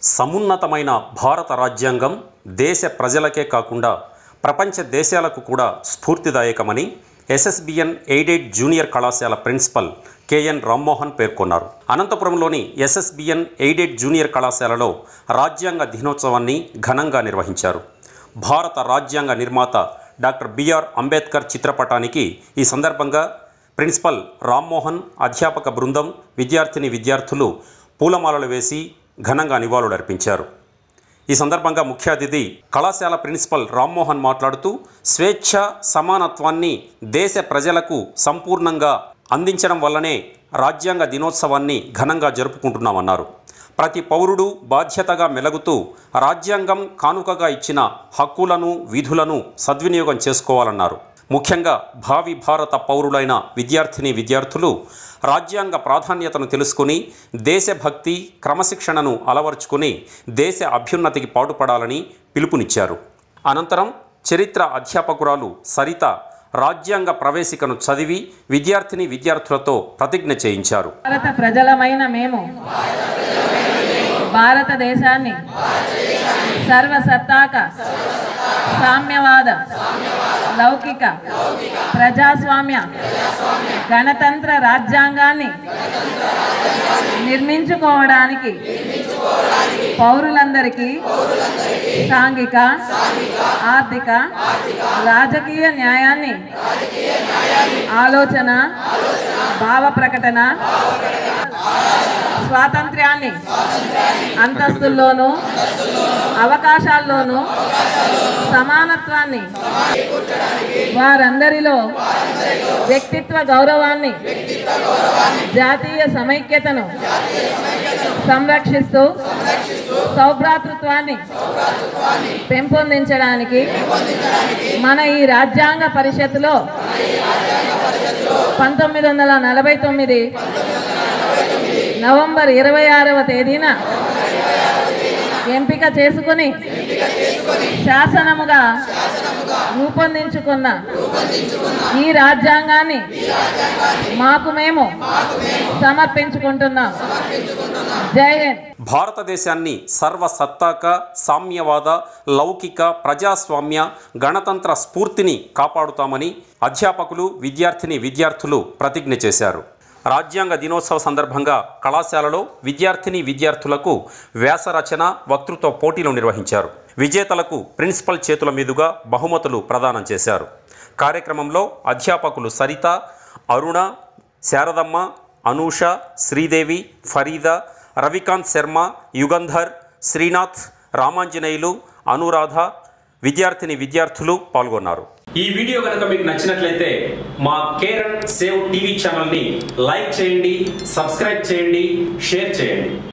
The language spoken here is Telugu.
సమున్నతమైన భారత రాజ్యాంగం దేశ ప్రజలకే కాకుండా ప్రపంచ దేశాలకు కూడా స్ఫూర్తిదాయకమని ఎస్ఎస్బిఎన్ ఎయిడెడ్ జూనియర్ కళాశాల ప్రిన్సిపల్ కెఎన్ రామ్మోహన్ పేర్కొన్నారు అనంతపురంలోని ఎస్ఎస్బిఎన్ ఎయిడెడ్ జూనియర్ కళాశాలలో రాజ్యాంగ దినోత్సవాన్ని ఘనంగా నిర్వహించారు భారత రాజ్యాంగ నిర్మాత డాక్టర్ బిఆర్ అంబేద్కర్ చిత్రపటానికి ఈ సందర్భంగా ప్రిన్సిపల్ రామ్మోహన్ అధ్యాపక బృందం విద్యార్థిని విద్యార్థులు పూలమాలలు వేసి ఘనంగా నివాళులర్పించారు ఈ సందర్భంగా ముఖ్య అతిథి కళాశాల ప్రిన్సిపల్ రామ్మోహన్ మాట్లాడుతూ స్వేచ్ఛ సమానత్వాన్ని దేశ ప్రజలకు సంపూర్ణంగా అందించడం వల్లనే రాజ్యాంగ దినోత్సవాన్ని ఘనంగా జరుపుకుంటున్నామన్నారు ప్రతి పౌరుడు బాధ్యతగా మెలగుతూ రాజ్యాంగం కానుకగా ఇచ్చిన హక్కులను విధులను సద్వినియోగం చేసుకోవాలన్నారు ముఖ్యంగా భావి భారత పౌరులైన విద్యార్థిని విద్యార్థులు రాజ్యాంగ ప్రాధాన్యతను తెలుసుకుని దేశభక్తి క్రమశిక్షణను అలవర్చుకుని దేశ అభ్యున్నతికి పాటుపడాలని పిలుపునిచ్చారు అనంతరం చరిత్ర అధ్యాపకురాలు సరిత రాజ్యాంగ ప్రవేశికను చదివి విద్యార్థిని విద్యార్థులతో ప్రతిజ్ఞ చేయించారు భారత ప్రజలమైన మేము భారతదేశాన్ని సర్వసత్తాక సామ్యవాద లౌకిక ప్రజాస్వామ్య గణతంత్ర రాజ్యాంగాన్ని నిర్మించుకోవడానికి పౌరులందరికీ సాంఘిక ఆర్థిక రాజకీయ న్యాయాన్ని ఆలోచన భావ ప్రకటన స్వాతంత్ర్యాన్ని అంతస్తుల్లోనూ అవకాశాల్లోనూ సమానత్వాన్ని వారందరిలో వ్యక్తిత్వ గౌరవాన్ని జాతీయ సమైక్యతను సంరక్షిస్తూ సౌభ్రాతృత్వాన్ని పెంపొందించడానికి మన ఈ రాజ్యాంగ పరిషత్తులో పంతొమ్మిది వందల నలభై తొమ్మిది నవంబర్ ఇరవై ఆరవ తేదీన ఎంపిక చేసుకుని శాసనముగా రూపొందించుకున్న ఈ రాజ్యాంగాన్ని మాకు మేము సమర్పించుకుంటున్నాం జై హింద్ భారతదేశాన్ని సర్వసత్తాక సామ్యవాద లౌకిక ప్రజాస్వామ్య గణతంత్ర స్ఫూర్తిని కాపాడుతామని అధ్యాపకులు విద్యార్థిని విద్యార్థులు ప్రతిజ్ఞ చేశారు రాజ్యాంగ దినోత్సవ సందర్భంగా కళాశాలలో విద్యార్థిని విద్యార్థులకు వ్యాసరచన వక్తృత్వ పోటీలు నిర్వహించారు విజేతలకు ప్రిన్సిపల్ చేతుల మీదుగా బహుమతులు ప్రదానం చేశారు కార్యక్రమంలో అధ్యాపకులు సరిత అరుణ శారదమ్మ అనూష శ్రీదేవి ఫరీదా రవికాంత్ శర్మ యుగంధర్ శ్రీనాథ్ రామాంజనేయులు అనురాధ విద్యార్థిని విద్యార్థులు పాల్గొన్నారు ఈ వీడియో కనుక మీకు నచ్చినట్లయితే మా కేర్ సేవ్ టీవీ ఛానల్ని లైక్ చేయండి సబ్స్క్రైబ్ చేయండి షేర్ చేయండి